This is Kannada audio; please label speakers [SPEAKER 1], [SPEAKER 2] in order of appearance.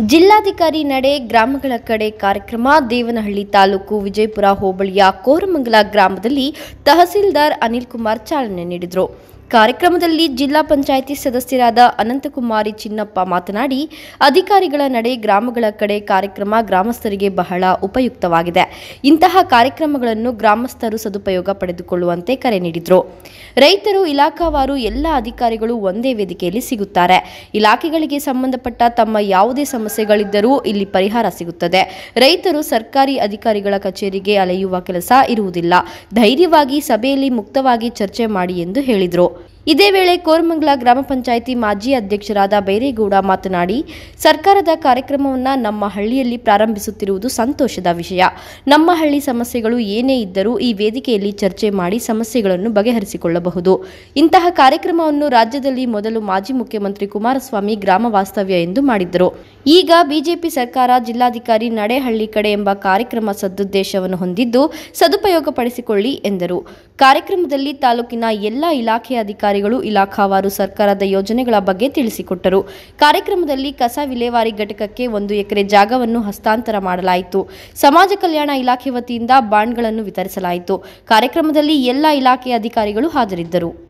[SPEAKER 1] ಜಿಲ್ಲಾಧಿಕಾರಿ ನಡೆ ಗ್ರಾಮಗಳ ಕಡೆ ಕಾರ್ಯಕ್ರಮ ದೇವನಹಳ್ಳಿ ತಾಲೂಕು ವಿಜಯಪುರ ಹೋಬಳಿಯ ಕೋರಮಂಗಲ ಗ್ರಾಮದಲ್ಲಿ ತಹಸೀಲ್ದಾರ್ ಅನಿಲ್ ಕುಮಾರ್ ಚಾಲನೆ ನೀಡಿದರು ಕಾರ್ಯಕ್ರಮದಲ್ಲಿ ಜಿಲ್ಲಾ ಪಂಚಾಯಿತಿ ಸದಸ್ಯರಾದ ಅನಂತಕುಮಾರಿ ಚಿನ್ನಪ್ಪ ಮಾತನಾಡಿ ಅಧಿಕಾರಿಗಳ ನಡೆ ಗ್ರಾಮಗಳ ಕಡೆ ಕಾರ್ಯಕ್ರಮ ಗ್ರಾಮಸ್ಥರಿಗೆ ಬಹಳ ಉಪಯುಕ್ತವಾಗಿದೆ ಇಂತಹ ಕಾರ್ಯಕ್ರಮಗಳನ್ನು ಗ್ರಾಮಸ್ಥರು ಸದುಪಯೋಗ ಪಡೆದುಕೊಳ್ಳುವಂತೆ ಕರೆ ನೀಡಿದರು ರೈತರು ಇಲಾಖಾವಾರು ಎಲ್ಲ ಅಧಿಕಾರಿಗಳು ಒಂದೇ ವೇದಿಕೆಯಲ್ಲಿ ಸಿಗುತ್ತಾರೆ ಇಲಾಖೆಗಳಿಗೆ ಸಂಬಂಧಪಟ್ಟ ತಮ್ಮ ಯಾವುದೇ ಸಮಸ್ಯೆಗಳಿದ್ದರೂ ಇಲ್ಲಿ ಪರಿಹಾರ ಸಿಗುತ್ತದೆ ರೈತರು ಸರ್ಕಾರಿ ಅಧಿಕಾರಿಗಳ ಕಚೇರಿಗೆ ಅಲೆಯುವ ಕೆಲಸ ಇರುವುದಿಲ್ಲ ಧೈರ್ಯವಾಗಿ ಸಭೆಯಲ್ಲಿ ಮುಕ್ತವಾಗಿ ಚರ್ಚೆ ಮಾಡಿ ಎಂದು ಹೇಳಿದರು ಇದೇ ವೇಳೆ ಕೋರಮಂಗಲ ಗ್ರಾಮ ಪಂಚಾಯಿತಿ ಮಾಜಿ ಅಧ್ಯಕ್ಷರಾದ ಬೈರೇಗೌಡ ಮಾತನಾಡಿ ಸರ್ಕಾರದ ಕಾರ್ಯಕ್ರಮವನ್ನು ನಮ್ಮ ಹಳ್ಳಿಯಲ್ಲಿ ಪ್ರಾರಂಭಿಸುತ್ತಿರುವುದು ಸಂತೋಷದ ವಿಷಯ ನಮ್ಮ ಹಳ್ಳಿ ಸಮಸ್ಯೆಗಳು ಏನೇ ಇದ್ದರೂ ಈ ವೇದಿಕೆಯಲ್ಲಿ ಚರ್ಚೆ ಮಾಡಿ ಸಮಸ್ಯೆಗಳನ್ನು ಬಗೆಹರಿಸಿಕೊಳ್ಳಬಹುದು ಇಂತಹ ಕಾರ್ಯಕ್ರಮವನ್ನು ರಾಜ್ಯದಲ್ಲಿ ಮೊದಲು ಮಾಜಿ ಮುಖ್ಯಮಂತ್ರಿ ಕುಮಾರಸ್ವಾಮಿ ಗ್ರಾಮ ವಾಸ್ತವ್ಯ ಎಂದು ಮಾಡಿದ್ದರು ಈಗ ಬಿಜೆಪಿ ಸರ್ಕಾರ ಜಿಲ್ಲಾಧಿಕಾರಿ ನಡೆಹಳ್ಳಿ ಕಡೆ ಎಂಬ ಕಾರ್ಯಕ್ರಮ ಸದುದ್ದೇಶವನ್ನು ಹೊಂದಿದ್ದು ಸದುಪಯೋಗಪಡಿಸಿಕೊಳ್ಳಿ ಎಂದರು ಕಾರ್ಯಕ್ರಮದಲ್ಲಿ ತಾಲೂಕಿನ ಎಲ್ಲ ಇಲಾಖೆಯ ಅಧಿಕಾರಿಗಳು ಇಲಾಖಾವಾರು ಸರ್ಕಾರದ ಯೋಜನೆಗಳ ಬಗ್ಗೆ ತಿಳಿಸಿಕೊಟ್ಟರು ಕಾರ್ಯಕ್ರಮದಲ್ಲಿ ಕಸ ವಿಲೇವಾರಿ ಘಟಕಕ್ಕೆ ಒಂದು ಎಕರೆ ಜಾಗವನ್ನು ಹಸ್ತಾಂತರ ಮಾಡಲಾಯಿತು ಸಮಾಜ ಕಲ್ಯಾಣ ಇಲಾಖೆ ವತಿಯಿಂದ ಬಾಂಡ್ಗಳನ್ನು ವಿತರಿಸಲಾಯಿತು ಕಾರ್ಯಕ್ರಮದಲ್ಲಿ ಎಲ್ಲ ಇಲಾಖೆಯ ಅಧಿಕಾರಿಗಳು ಹಾಜರಿದ್ದರು